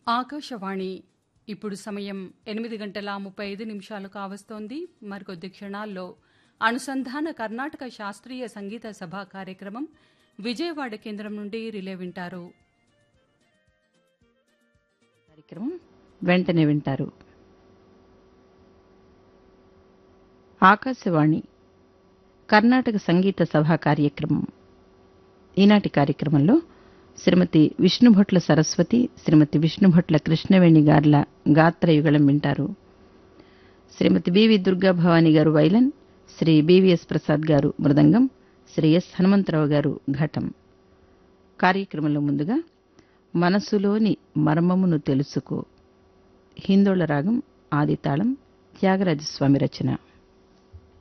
ఆకాశవాణి ఇప్పుడు సమయం ఎనిమిది గంటల ముప్పై ఐదు నిమిషాలు కావస్తోంది మరికొద్ది క్షణాల్లో అనుసంధాన కర్ణాటక శాస్త్రీయ సంగీత సభ కార్యక్రమం విజయవాడ కేంద్రం నుండి రిలే వింటారు కార్యక్రమం వెంటనే వింటారు ఆకాశవాణి కర్ణాటక సంగీత సభా కార్యక్రమం ఈనాటి కార్యక్రమంలో శ్రీమతి విష్ణుభట్ల సరస్వతి శ్రీమతి విష్ణుభట్ల కృష్ణవేణి గార్ల గాత్రయుగళం వింటారు శ్రీమతి బివి దుర్గా భవానీ గారు వైలన్ శ్రీ బివిఎస్ ప్రసాద్ గారు మృదంగం శ్రీ ఎస్ హనుమంతరావు గారు ఘటం కార్యక్రమంలో ముందుగా మనసులోని మర్మమును తెలుసుకో హిందోళ రాగం ఆదితాళం త్యాగరాజస్వామి రచన